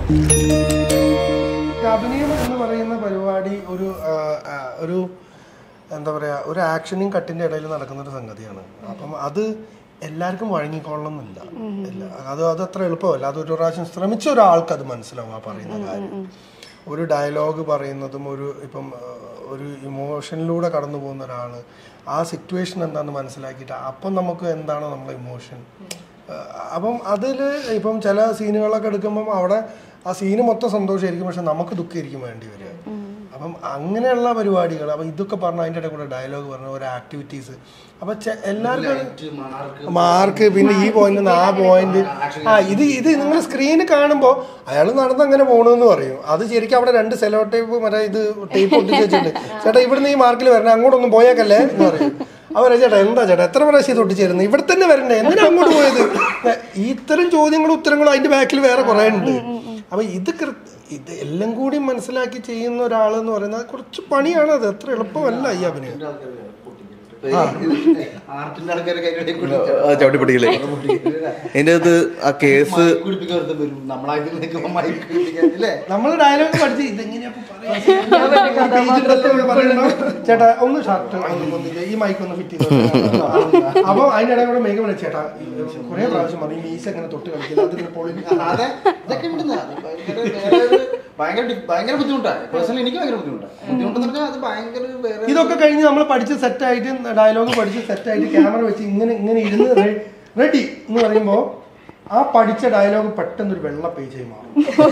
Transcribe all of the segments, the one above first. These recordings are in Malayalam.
അഭിനയം എന്ന് പറയുന്ന പരിപാടി ഒരു ആ, ആ, ഒരു എന്താ പറയാ ഒരു ആക്ഷനും കട്ടിന്റെ ഇടയിൽ നടക്കുന്ന ഒരു സംഗതിയാണ് അപ്പം അത് എല്ലാവർക്കും വഴങ്ങിക്കൊള്ളണമെന്നില്ല ഇല്ല അത് അത് അത്ര എളുപ്പമല്ല അത് ഒരു പ്രാവശ്യം ശ്രമിച്ച ഒരാൾക്ക് അത് മനസ്സിലാവും ആ പറയുന്ന കാര്യം ഒരു ഡയലോഗ് പറയുന്നതും ഒരു ഇപ്പം ആ, ഒരു ഇമോഷനിലൂടെ കടന്നു പോകുന്ന ഒരാൾ ആ സിറ്റുവേഷൻ എന്താണെന്ന് മനസ്സിലാക്കിയിട്ട് അപ്പം നമുക്ക് എന്താണോ നമ്മളെ ഇമോഷൻ അപ്പം അതിൽ ഇപ്പം ചില സീനുകളൊക്കെ എടുക്കുമ്പം അവിടെ ആ സീന് മൊത്തം സന്തോഷമായിരിക്കും പക്ഷെ നമുക്ക് ദുഃഖമായിരിക്കും വേണ്ടി വരിക അപ്പം അങ്ങനെയുള്ള പരിപാടികൾ അപ്പം ഇതൊക്കെ പറഞ്ഞ അതിൻ്റെ ഇടയിൽ കൂടെ ഡയലോഗ് പറഞ്ഞ ഓരോ ആക്ടിവിറ്റീസ് അപ്പം ചെ- എല്ലാവർക്കും മാർക്ക് പിന്നെ ഈ പോയിന്റ് ആ പോയിന്റ് ആ ഇത് ഇത് നിങ്ങൾ സ്ക്രീനിൽ കാണുമ്പോൾ അയാൾ നടന്ന് അങ്ങനെ പോകണമെന്ന് പറയും അത് ശരിക്കും അവിടെ രണ്ട് സെലോ ടേപ്പ് മറ്റേ ഇത് ടേപ്പ് ഒട്ടിച്ച് വെച്ചിട്ടുണ്ട് ചേട്ടാ ഇവിടുന്ന് ഈ മാർക്കിൽ വരണേ അങ്ങോട്ടൊന്നും പോയേക്കല്ലേ എന്ന് പറയും അവരെ ചേട്ടാ എന്താ ചേട്ടാ എത്ര പ്രാവശ്യം ഇത് ഒട്ടിച്ചേരുന്നു ഇവിടെ തന്നെ വരണ്ടേ എന്തിനാ അങ്ങോട്ട് പോയത് ഈ ഇത്തരം ചോദ്യങ്ങളും ഉത്തരങ്ങളും അതിന്റെ ബാക്കിൽ വേറെ കുറേ ഉണ്ട് അപ്പൊ ഇത് കൃ- ഇത് എല്ലാം കൂടി മനസ്സിലാക്കി ചെയ്യുന്ന ഒരാൾ എന്ന് പറയുന്നത് കുറച്ച് പണിയാണ് അത് അത്ര എളുപ്പമല്ല ഈ അഭിനയം ആർട്ടിന്റെ ആൾക്കാരൊക്കെ അതിന്റെ ഇടയിൽ കൂടി ആ, ചവിട്ടിപ്പൊട്ടിക്കലേ എൻ്റെ അകത്ത് ആ കേസ് മൈക്ക് പിടിപ്പിക്കാൻ വരും നമ്മളായിട്ട് നിൽക്കുമ്പോൾ മൈക്ക് പിടിപ്പിക്കാൻ ഇല്ലേ നമ്മൾ ഡയലോഗ് പഠിച്ച് ഇതെങ്ങനെയാ ഇപ്പൊ പറയാ? Page എടുത്ത് ഇവിടെ പറയണോ? ചേട്ടാ ഒന്ന് ഷർട്ട് ഒന്ന് പൊന്തിക്ക് ഈ മൈക്ക് ഒന്ന് ഫിറ്റ് ചെയ്ത് അപ്പൊ അതിന്റെ ഇടയിൽ കൂടെ മേഘം വിളിച്ചു ചേട്ടാ കുറെ പ്രാവശ്യം പറഞ്ഞു മീശ അങ്ങനെ തൊട്ട് കളിക്കില്ല അതിന് പൊളി അതെ ഇതൊക്കെ ഉണ്ടെന്നാ. അത് ഭയങ്കര വേറെ ഒരു ഭയങ്കര ഡി- ഭയങ്കര ബുദ്ധിമുട്ടാണ് പേഴ്സണലി എനിക്ക് ഭയങ്കര ബുദ്ധിമുട്ടാണ് ബുദ്ധിമുട്ടെന്ന് പറഞ്ഞാൽ അത് ഭയങ്കര വേറെ ഇതൊക്കെ കഴിഞ്ഞ് നമ്മൾ പഠിച്ച് സെറ്റായിട്ട് ഡയലോഗ് പഠിച്ച് സെറ്റായിട്ട് ക്യാമറ വെച്ച് ഇങ്ങനെ ഇങ്ങനെ ഇരുന്ന് റെഡി എന്ന് പറയുമ്പോൾ ആ പഠിച്ച ഡയലോഗ് പെട്ടെന്ന് ഒരു വെള്ള പേജായി മാറും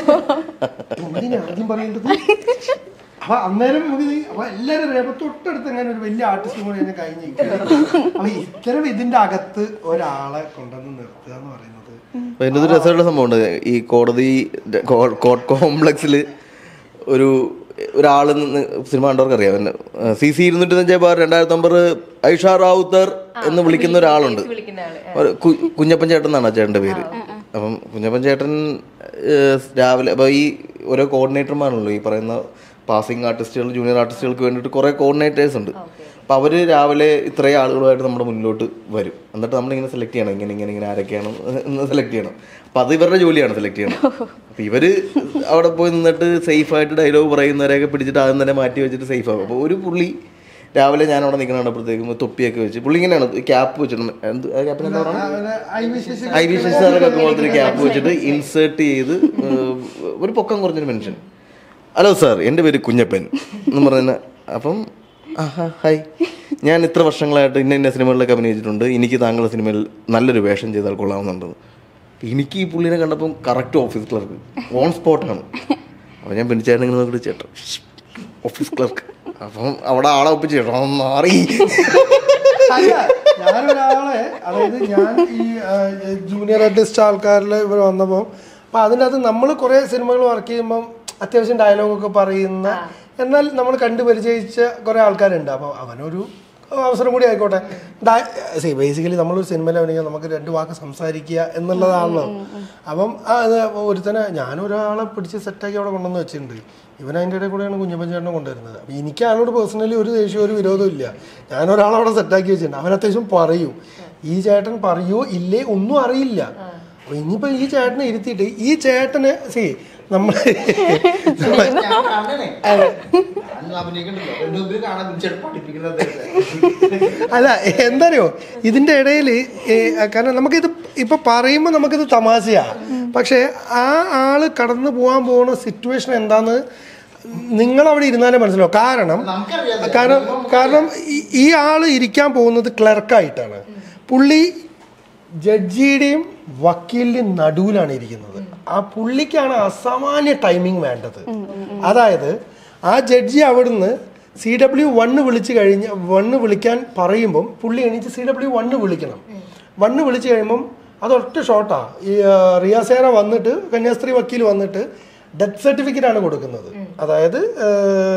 എന്തിനാ ആദ്യം പറയേണ്ടത് അപ്പൊ അന്നേരം നമുക്ക് ഇത് അപ്പൊ എല്ലാരും അറിയാം. അപ്പൊ തൊട്ടടുത്ത് അങ്ങനെ ഒരു വലിയ ആർട്ടിസ്റ്റ് കൂടെ ഞാൻ കഴിഞ്ഞ് അപ്പൊ ഇത്തരം ഇതിന്റെ അകത്ത് ഒരാളെ കൊണ്ടുവന്ന് നിർത്തുക എന്ന് പറയുന്നത് അപ്പൊ എൻ്റെ ഒരു രസമുള്ള സംഭവമുണ്ട് ഈ കോടതി കോർട്ട് കോംപ്ലക്സിൽ ഒരു ഒരാൾ സിനിമ കണ്ടവർക്ക് അറിയാം എന്നെ സി സി ഇരുന്നൂറ്റി അഞ്ച് ബാർ രണ്ടായിരത്തി ഒമ്പത് ഐഷ റാവുത്തർ എന്ന് വിളിക്കുന്ന ഒരാളുണ്ട് വിളിക്കുന്ന ആള് ഒരു കു- കുഞ്ഞപ്പൻ ചേട്ടൻ എന്നാണ് ആ ചേട്ടൻ്റെ പേര് അപ്പം കുഞ്ഞപ്പൻ ചേട്ടൻ ഏഹ്, രാവിലെ അപ്പോൾ ഈ ഓരോ കോർഡിനേറ്റർമാരുള്ളൂ ഈ പറയുന്ന പാസിംഗ് ആർട്ടിസ്റ്റുകൾ ജൂനിയർ ആർട്ടിസ്റ്റുകൾക്ക് വേണ്ടിയിട്ട് കുറേ കോർഡിനേറ്റേഴ്സ് ഉണ്ട് അപ്പോൾ അവർ രാവിലെ ഇത്രയും ആളുകളുമായിട്ട് നമ്മുടെ മുന്നിലോട്ട് വരും എന്നിട്ട് നമ്മളിങ്ങനെ സെലക്ട് ചെയ്യണം ഇങ്ങനെ ഇങ്ങനെ ഇങ്ങനെ ആരൊക്കെയാണ് എന്ന് സെലക്ട് ചെയ്യണം അപ്പോൾ അത് ഇവരുടെ ജോലിയാണ് സെലക്ട് ചെയ്യണം അപ്പോൾ ഇവർ അവിടെ പോയി നിന്നിട്ട് സേഫായിട്ട് ഡയലോഗ് പറയുന്നവരെയൊക്കെ പിടിച്ചിട്ട് ആദ്യം തന്നെ മാറ്റി വെച്ചിട്ട് സേഫ് ആകും അപ്പോൾ ഒരു പുള്ളി രാവിലെ ഞാൻ അവിടെ നിൽക്കുന്ന കണ്ടപ്പോഴത്തേക്കും തൊപ്പിയൊക്കെ വെച്ച് പുള്ളി ഇങ്ങനെയാണ് ക്യാപ്പ് വെച്ചിട്ടുണ്ട് എന്ത് ക്യാപ്പിന് എന്താ പറയുക ഐ വിശേഷം ഐ വി ശശിസാറൊക്കെ പോലത്തെ ഒരു ക്യാപ്പ് വെച്ചിട്ട് ഇൻസേർട്ട് ചെയ്ത് ഏഹ്, ഒരു പൊക്കം കുറഞ്ഞൊരു മനുഷ്യൻ ഹലോ സാർ എൻ്റെ പേര് കുഞ്ഞപ്പൻ എന്ന് പറയുന്ന അപ്പം ആഹാ ഹായ് ഞാൻ ഇത്ര വർഷങ്ങളായിട്ട് ഇന്ന ഇന്ന സിനിമകളിലൊക്കെ അഭിനയിച്ചിട്ടുണ്ട് എനിക്ക് താങ്കളുടെ സിനിമയിൽ നല്ലൊരു വേഷം ചെയ്താൽ കൊള്ളാവുന്നുണ്ട് എനിക്ക് ഈ പുള്ളിനെ കണ്ടപ്പം കറക്റ്റ് ഓഫീസ് ക്ലർക്ക് ഓൺ സ്പോട്ടാണ് അപ്പോൾ ഞാൻ പെണ്ണിച്ചേട്ടൻ ഇങ്ങനെ നോക്കിയിട്ട് ചേട്ടാ ഓഫീസ് ക്ലർക്ക് അപ്പം അവിടെ ആളെ ഒപ്പിച്ച് ചേട്ടാ ഒന്ന് മാറി അല്ല ഞാനൊരാളെ അതായത് ഞാൻ ഈ ജൂനിയർ ആർട്ടിസ്റ്റ് ആൾക്കാരിൽ ഇവർ വന്നപ്പോൾ അപ്പൊ അതിൻ്റെ അകത്ത് നമ്മൾ കുറേ സിനിമകൾ വർക്ക് ചെയ്യുമ്പം അത്യാവശ്യം ഡയലോഗൊക്കെ പറയുന്ന എന്നാൽ നമ്മൾ കണ്ടു പരിചയിച്ച കുറേ ആൾക്കാരുണ്ട് അപ്പോൾ അവനൊരു അവസരം കൂടി ആയിക്കോട്ടെ സി ബേസിക്കലി നമ്മളൊരു സിനിമയിൽ അഭിനയിക്കാൻ നമുക്ക് രണ്ട് വാക്ക് സംസാരിക്കുക എന്നുള്ളതാണല്ലോ അപ്പം ആ, അത് ഒരുത്തനെ ഞാനൊരാളെ പിടിച്ച് സെറ്റാക്കി അവിടെ കൊണ്ടുവന്ന് വെച്ചിട്ടുണ്ട് ഇവൻ അതിൻ്റെ ഇടയിൽ കൂടെയാണ് കുഞ്ഞപ്പൻ ചേട്ടനെ കൊണ്ടുവരുന്നത് അപ്പം എനിക്ക് അയാളോട് പേഴ്സണലി ഒരു ദേഷ്യം ഒരു വിരോധവും ഇല്ല ഞാൻ ഒരാളവിടെ സെറ്റാക്കി വെച്ചിട്ടുണ്ട് അവൻ അത്യാവശ്യം പറയും ഈ ചേട്ടൻ പറയുമോ ഇല്ലേ ഒന്നും അറിയില്ല അപ്പൊ ഇനിയിപ്പോ ഈ ചേട്ടനെ ഇരുത്തിയിട്ട് ഈ ചേട്ടനെ സി നമ്മൾ ഞാൻ കാണണേ ഞാൻ അഭിനയിക്കണ്ടല്ലോ എന്റെ മുമ്പിൽ കാണാൻ ചേട്ടൻ പഠിപ്പിക്കുന്നത് അല്ല എന്താറിയോ ഇതിന്റെ ഇടയിൽ കാരണം നമുക്കിത് ഇപ്പൊ പറയുമ്പോൾ നമുക്കിത് തമാശയാ പക്ഷെ ആ ആള് കടന്നു പോകാൻ പോകുന്ന സിറ്റുവേഷൻ എന്താന്ന് നിങ്ങൾ അവിടെ ഇരുന്നാലേ മനസ്സിലാവും കാരണം നമുക്കറിയാം കാരണം കാരണം ഈ- ഈ ആള് ഇരിക്കാൻ പോകുന്നത് ക്ലർക്കായിട്ടാണ് പുള്ളി ജഡ്ജിയുടെയും വക്കീലിന്റെയും നടുവിലാണ് ഇരിക്കുന്നത് ആ പുള്ളിക്കാണ് അസാമാന്യ ടൈമിംഗ് വേണ്ടത് അതായത് ആ ജഡ്ജി അവിടുന്ന് സി ഡബ്ല്യു വണ്ണ് വിളിച്ച് കഴിഞ്ഞ് വണ്ണ് വിളിക്കാൻ പറയുമ്പം പുള്ളി എണീച്ച് സി ഡബ്ല്യു വണ്ണ് വിളിക്കണം വണ്ണ് വിളിച്ച് കഴിയുമ്പം അത് ഒറ്റ ഷോട്ടാ ഈ ആ, റിയാസേന വന്നിട്ട് കന്യാസ്ത്രീ വക്കീൽ വന്നിട്ട് ഡെത്ത് സർട്ടിഫിക്കറ്റ് ആണ് കൊടുക്കുന്നത് അതായത് ആ,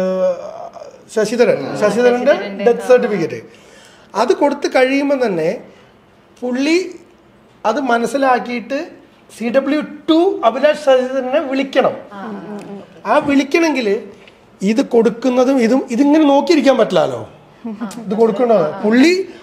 ശശിധരൻ ശശിധരന്റെ ഡെത്ത് സർട്ടിഫിക്കറ്റ് അത് കൊടുത്ത് കഴിയുമ്പോൾ തന്നെ പുള്ളി അത് മനസ്സിലാക്കിയിട്ട് സി ഡബ്ല്യു ടു അഭിലാഷ് ശശിധരനെ വിളിക്കണം ആ വിളിക്കണമെങ്കിൽ ഇത് കൊടുക്കുന്നതും ഇതും ഇതിങ്ങനെ നോക്കിയിരിക്കാൻ പറ്റില്ലല്ലോ ഇത് കൊടുക്കണോ പുള്ളി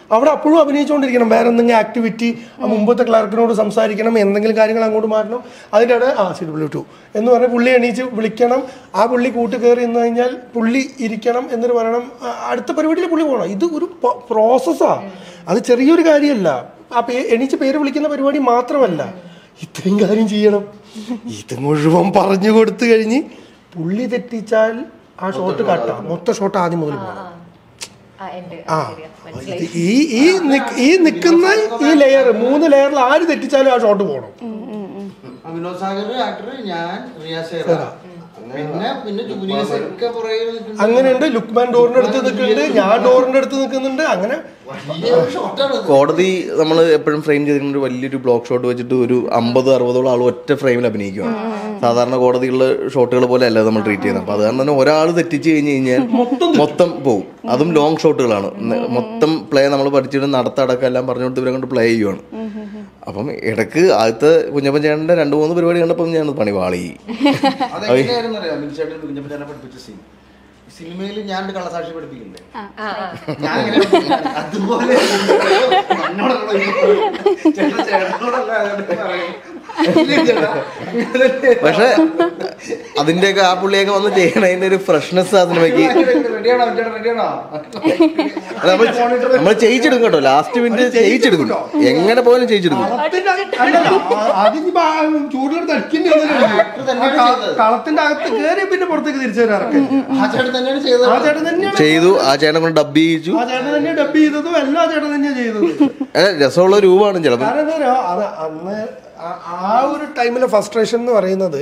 അവിടെ അപ്പോഴും അഭിനയിച്ചുകൊണ്ടിരിക്കണം വേറെ എന്തെങ്കിലും ആക്ടിവിറ്റി ആ മുമ്പത്തെ ക്ലർക്കിനോട് സംസാരിക്കണം എന്തെങ്കിലും കാര്യങ്ങൾ അങ്ങോട്ട് മാറ്റണം അതിൻ്റെ ഇടയിൽ ആ സി ഡബ്ല്യു ടു എന്ന് പറഞ്ഞാൽ പുള്ളി എണീച്ച് വിളിക്കണം ആ പുള്ളി കൂട്ട് കയറി നിന്ന് കഴിഞ്ഞാൽ പുള്ളി ഇരിക്കണം എന്നിട്ട് പറയണം ആ, അടുത്ത പരിപാടിയിൽ പുള്ളി പോകണം ഇത് ഒരു പ്രോസസ്സാണ് അത് ചെറിയൊരു കാര്യമല്ല ആ പേ എണീച്ച് പേര് വിളിക്കുന്ന പരിപാടി മാത്രമല്ല ഇത്രയും കാര്യം ചെയ്യണം ഇത് മുഴുവൻ പറഞ്ഞു കൊടുത്തു കഴിഞ്ഞ് പുള്ളി തെറ്റിച്ചാൽ ആ ഷോട്ട് കട്ടാം മൊത്തം ഷോട്ട് ആദ്യം മുതൽ പോകണം ആ, ഉണ്ട്. ആ ശരിയാ. മനസ്സിലായി. ഇത് ഈ ഈ നിക്ക്- ഈ നിൽക്കുന്ന ഈ ലെയർ മൂന്ന് ലെയറിൽ ആര് തെറ്റിച്ചാലും ആ ഷോട്ട് പോകണം ആ വിനോദ് സാഗർ ആക്ടർ ഞാൻ റിയാസ് സേറ. പിന്നെ പിന്നെ ജൂനിയേഴ്സ് ഒക്കെ പുറകെ നിൽക്കുന്നുണ്ട്. അങ്ങനെയുണ്ട് ലുക്മാൻ ഡോറിന്റെ അടുത്ത് നിൽക്കുന്നുണ്ട് ഞാൻ ഡോറിന്റെ അടുത്ത് നിൽക്കുന്നുണ്ട് അങ്ങനെ വലിയ ഷോട്ടാണ് അത്. കോടതി നമ്മൾ എപ്പോഴും ഫ്രെയിം ചെയ്തിരിക്കുന്ന ഒരു വലിയൊരു ബ്ലോക്ക് ഷോട്ട് വെച്ചിട്ട് ഒരു അമ്പത് അറുപതോളം ആൾ ഒറ്റ ഫ്രെയിമിൽ അഭിനയിക്കുകയാണ് സാധാരണ കോടതികളിലെ ഷോട്ടുകൾ പോലെ അല്ല നമ്മൾ ട്രീറ്റ് ചെയ്യുന്നത് അപ്പൊ അത് കാരണം തന്നെ ഒരാൾ തെറ്റിച്ച് കഴിഞ്ഞ് കഴിഞ്ഞാൽ മൊത്തം പോകും അതും ലോങ് ഷോട്ടുകളാണ് ന- മൊത്തം പ്ലേ നമ്മൾ പഠിച്ചിട്ട് നടത്തടക്കം എല്ലാം പറഞ്ഞു കൊടുത്ത് ഇവരെ കൊണ്ട് പ്ലേ ചെയ്യുവാണ് അപ്പം ഇടക്ക് ആദ്യത്തെ കുഞ്ഞപ്പൻ ചേട്ടന്റെ രണ്ട് മൂന്ന് പരിപാടി കണ്ടപ്പം ഞാൻ പണി വാളി അതെങ്ങനെയായിരുന്നു അറിയാം ബിൻചേട്ടൻ കുഞ്ഞപ്പൻ പഠിപ്പിച്ച സീൻ സിനിമയിൽ ഞാൻ ഒരു കള്ളസാക്ഷി പഠിപ്പിക്കില്ലേ ആ, ആ. ഞാൻ എങ്ങനെ പഠിപ്പിക്കും? അതുപോലെ എന്നോടുള്ള ഈ ചേട്ടാ, ചേട്ടനോടല്ല അതുകൊണ്ട് പറയും. ഇല്ലേ ചേട്ടാ? പക്ഷെ അതിന്റെയൊക്കെ ആ പുള്ളിയൊക്കെ വന്ന് ചെയ്യണതിന്റെ ഒരു ഫ്രഷ്നെസ് ആ സിനിമയ്ക്ക് റെഡിയാണോ ചേട്ടാ റെഡിയാണോ അത് നമ്മൾ നമ്മൾ ചെയ്യിച്ചെടുക്കും കേട്ടോ ലാസ്റ്റ് മിനിറ്റ് ചെയ്യിച്ചെടുക്കും എങ്ങനെ പോലും ചെയ്യിച്ചെടുക്കും കളത്തിന്റെ അക- അല്ലല്ല, ആ- ആദ്യം ഇപ്പൊ ആ ചൂടിലെടുത്ത് അടിക്കേണ്ടി Actor തന്നെയാണ് ചെയ്തത്. കളത്തിന്റെ അകത്ത് കയറി പിന്നെ പുറത്തേക്ക് തിരിച്ചു വരാൻ ഇറക്കരുത്. ആ ചേട്ടൻ തന്നെയാണ് ചെയ്തത് ആ ചേട്ടൻ തന്നെയാണ് ചെയ്തു ആ ചേട്ടനെ കൊണ്ട് ഡബ് ചെയ്യിച്ചു ആ ചേട്ടൻ തന്നെ ഡബ് ചെയ്തതും എല്ലാ ചേട്ടൻ തന്നെയാണ് ചെയ്തത് ഏ, രസമുള്ള രൂപമാണ് ചിലപ്പോൾ കാരണം എന്താ പറയാ അത് അന്ന് ആ- ആ ഒരു ടൈമിലെ ഫസ്ട്രേഷൻ എന്ന് പറയുന്നത്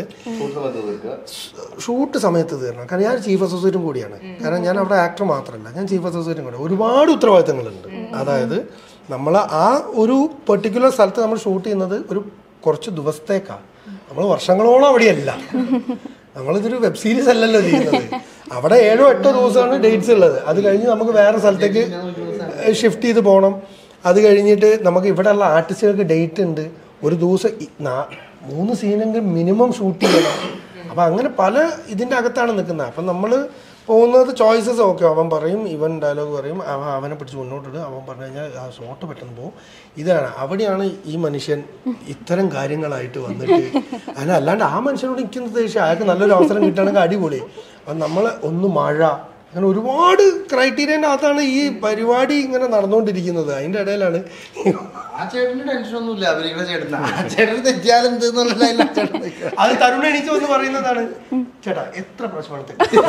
ഷൂട്ട് സമയത്ത് തീരണം കാരണം ഞാൻ ചീഫ് അസോസിയേറ്റും കൂടിയാണ് കാരണം ഞാൻ അവിടെ ആക്ടർ മാത്രമല്ല ഞാൻ ചീഫ് അസോസിയേറ്റും കൂടെ ഒരുപാട് ഉത്തരവാദിത്തങ്ങളുണ്ട് അതായത് നമ്മൾ ആ ഒരു പെർട്ടിക്കുലർ സ്ഥലത്ത് നമ്മൾ ഷൂട്ട് ചെയ്യുന്നത് ഒരു കുറച്ച് ദിവസത്തേക്കാണ് നമ്മൾ വർഷങ്ങളോളം അവിടെയല്ല നമ്മളിതൊരു വെബ് സീരീസ് അല്ലല്ലോ ചെയ്യുന്നത് അവിടെ ഏഴോ എട്ടോ ദിവസമാണ് ഡേറ്റ്സ് ഉള്ളത് അത് കഴിഞ്ഞ് നമുക്ക് വേറെ സ്ഥലത്തേക്ക് ഷിഫ്റ്റ് ചെയ്ത് പോകണം അത് കഴിഞ്ഞിട്ട് നമുക്ക് ഇവിടെയുള്ള ആർട്ടിസ്റ്റുകൾക്ക് ഡേറ്റ് ഉണ്ട് ഒരു ദിവസം ഈ നാ- മൂന്ന് സീനെങ്കിലും മിനിമം ഷൂട്ട് ചെയ്യണം അപ്പം അങ്ങനെ പല ഇതിൻ്റെ അകത്താണ് നിൽക്കുന്നത് അപ്പം നമ്മൾ പോകുന്നത് ചോയ്സസ് ഓക്കെ അവൻ പറയും ഇവൻ ഡയലോഗ് പറയും അവൻ അവനെ പിടിച്ച് മുന്നോട്ടിടും അവൻ പറഞ്ഞു കഴിഞ്ഞാൽ ആ ഷോട്ട് പെട്ടെന്ന് പോകും ഇതാണ് അവിടെയാണ് ഈ മനുഷ്യൻ ഇത്തരം കാര്യങ്ങളായിട്ട് വന്നിട്ട് അതിന് അല്ലാണ്ട് ആ മനുഷ്യനോട് നിൽക്കുന്ന ദേഷ്യം അയാൾക്ക് നല്ലൊരു അവസരം കിട്ടുകയാണെങ്കിൽ അടിപൊളി അപ്പം നമ്മൾ ഒന്ന് മഴ അങ്ങനെ ഒരുപാട് ക്രൈറ്റീരിയൻ്റെ അകത്താണ് ഈ പരിപാടി ഇങ്ങനെ നടന്നുകൊണ്ടിരിക്കുന്നത് അതിൻ്റെ ഇടയിലാണ് ആ ചേട്ടന് ടെൻഷൻ ഒന്നുമില്ല അഭിനയിക്കുന്ന ചേട്ടൻ ആ ചേട്ടന് തെറ്റിയാൽ എന്ത് എന്നുള്ള ലൈനിലാ ചേട്ടൻ നിൽക്കുക. അത് തരുൺ എണീച്ച് വന്ന് പറയുന്നതാണ് ചേട്ടാ എത്ര പ്രശ്നമാണ്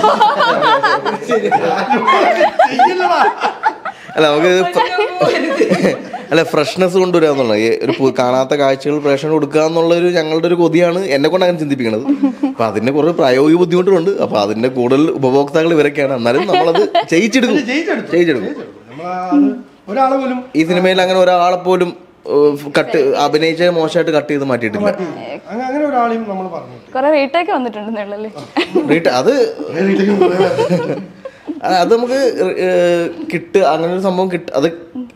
അല്ല നമുക്ക് അല്ല ഫ്രഷ്നെസ് കൊണ്ടുവരാന്നുള്ള ഒരു പു- കാണാത്ത കാഴ്ചകൾ പ്രേക്ഷകർ കൊടുക്കുക എന്നുള്ള ഒരു ഞങ്ങളുടെ ഒരു കൊതിയാണ് എന്നെ കൊണ്ട് അങ്ങനെ ചിന്തിപ്പിക്കുന്നത് അപ്പൊ അതിന്റെ കുറെ പ്രായോഗിക ബുദ്ധിമുട്ടുണ്ട് അപ്പൊ അതിന്റെ കൂടുതൽ ഉപഭോക്താക്കൾ ഇവരൊക്കെയാണ് എന്നാലും നമ്മളത് ചെയ്യിച്ചെടുക്കും ജയിച്ചെടുത്തു ചെയ്യിച്ചെടുക്കും നമ്മളത് ഒരാളെ പോലും ഈ സിനിമയിൽ അങ്ങനെ ഒരാളെ പോലും കട്ട് അഭിനയിച്ച മോശമായിട്ട് കട്ട് ചെയ്ത് മാറ്റിയിട്ടില്ല അങ്ങനെ അങ്ങനെ ഒരാളെയും നമ്മൾ പറഞ്ഞു കുറെ റേറ്റ് ഒക്കെ വന്നിട്ടുണ്ടെന്നുള്ളല്ലേ റീട്ട് അത് ആ, അത് നമുക്ക് ഏഹ്, കിട്ട് അങ്ങനെ ഒരു സംഭവം കിട്ട അത്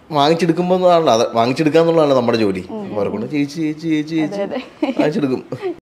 വാങ്ങിച്ചെടുക്കുമ്പോൾ അത് വാങ്ങിച്ചെടുക്കുക എന്നുള്ളതാണ് നമ്മുടെ ജോലി അവരെ കൊണ്ട് ചേച്ചി ചേച്ചി ചേച്ചി ചേച്ചി വാങ്ങിച്ചെടുക്കും